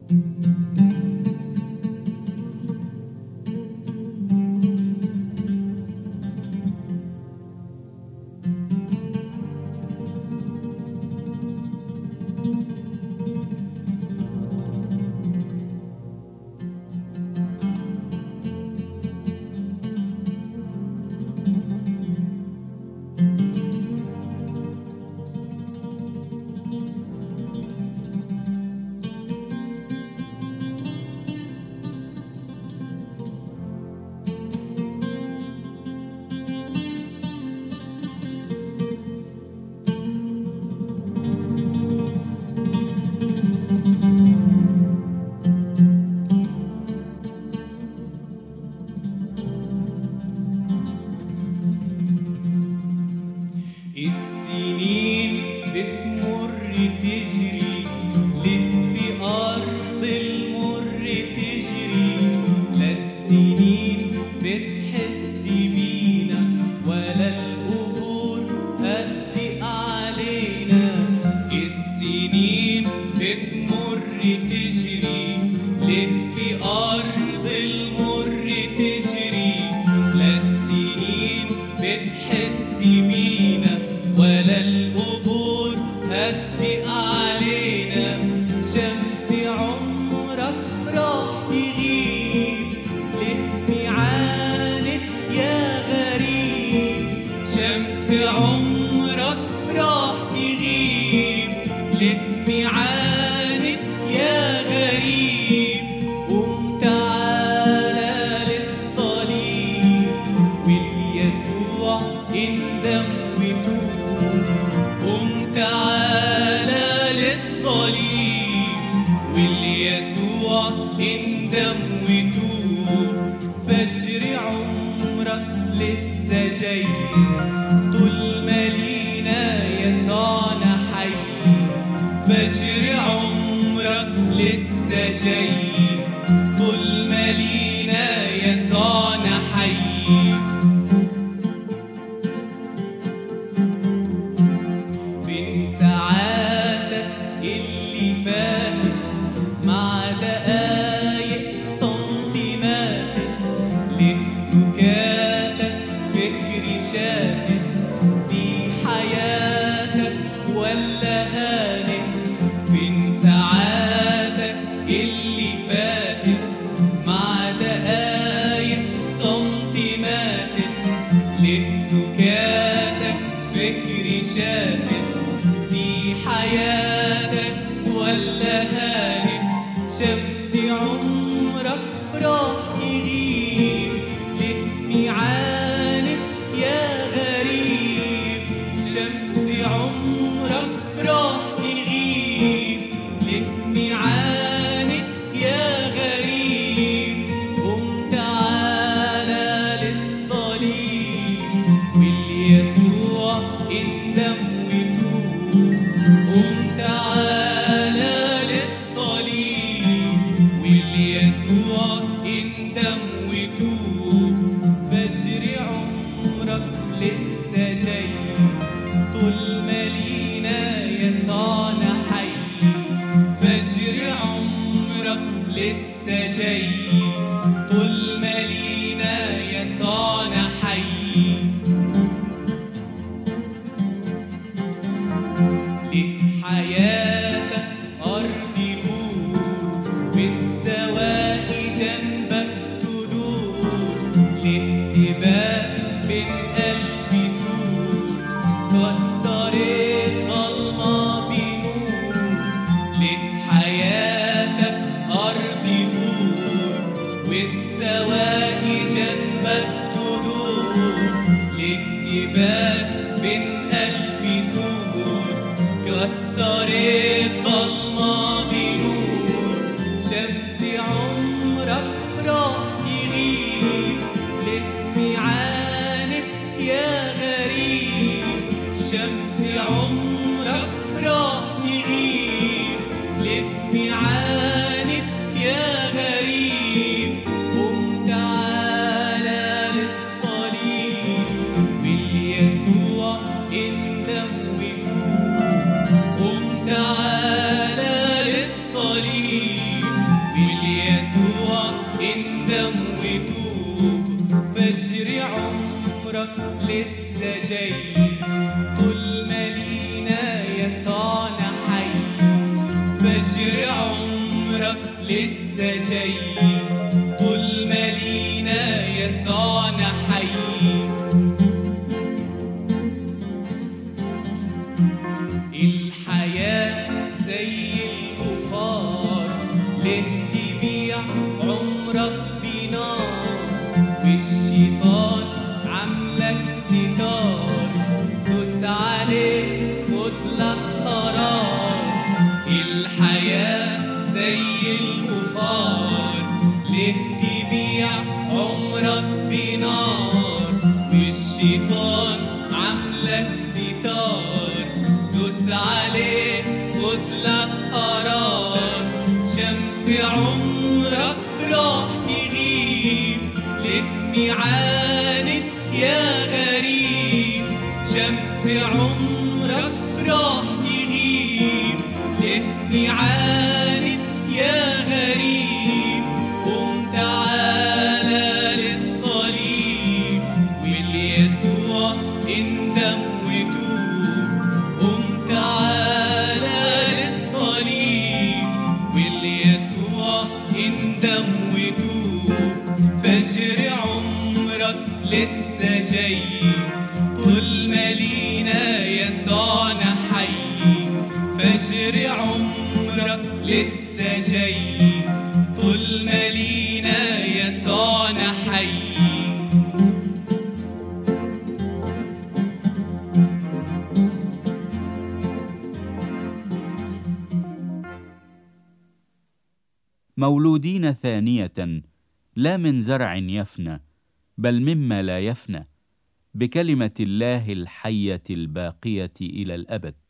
السنين بتمر تجري ليه في أرض المر تجري لا السنين بتحس بينا ولا القبور هتضيق علينا السنين بتمر تجري ليه في أرض المر تجري لا السنين بتحس بينا ولا القبور هتضيق علينا شمس عمرك راح يغيب ليه بيعاند يا غريب شمس عمرك راح يغيب ليه بيعاند يا غريب قوم تعالى للصليب واليسوع اندم وتوب قوم تعالى للصليب واليسوع اندم وتوب فجر عمرك لسه جاي طول ما لينا يسوعنا حي فجر عمرك لسه جاي طول ما لينا يسوعنا حي فين ساعاتك اللي فاتت مع دقايق سنتيماتك ليه سكاتك فكري شاتت دي حياتك ولا هانت فين ساعاتك اللي فاتت مع دقايق سنتيماتك ليه سكاتك فكري شاتت دي حياتك ولا هانت شمس عمرك راح يغيب ليه ميعاند يا غريب شمس عمرك راح يغيب ليه ميعاند يا غريب قوم تعالى للصليب واليسوع اندم وتوب قوم تعالى للصليب واليسوع اندم وتوب فجر عمرك لسه جاي طول ما لينا يسوعنا حي فجر عمرك لسه جاي طول ما لينا يسوعنا حي ليك حياتك أرض بور بالسواقي جنبك تدور ليك تبات بين ألف سور كسرت ظلمة بنور ليك حياتك أرض بور والسواقي جنبك تدور ليك تبات بين ألف سور كسرت ظلمة بنور شمس عمرك راح يغيب ليه ميعاند يا غريب شمس عمرك راح يغيب ليه ميعاند يا غريب قوم تعالى للصليب واليسوع اندم وتوب فجر عمرك لسه جاي طول ما لينا يسوعنا حي فجر عمرك لسه جاي طول ما لينا يسوعنا حي الحياة زي البخار ليه تبيع عمرك بنار والشيطان عاملك ستار دوس عليه خدلك قرار الحياة زي البخار ليه تبيع عمرك بنار والشيطان عاملك ستار دوس عليه خدلك قرار شمس عمرك راح تغيب ليه معاند يا غريب شمس عمرك راح تغيب ليه معاند يا غريب قوم تعالى للصليب واليسوع اندم وتوب قوم تعالى للصليب واليسوع اندم وتوب فجر عمرك لسه جاي طول ما لينا يسوعنا حي فجر عمرك لسه جاي طول ما لينا يسوعنا حي مولودين ثانية لا من زرع يفنى بل مما لا يفنى بكلمة الله الحية الباقية إلى الأبد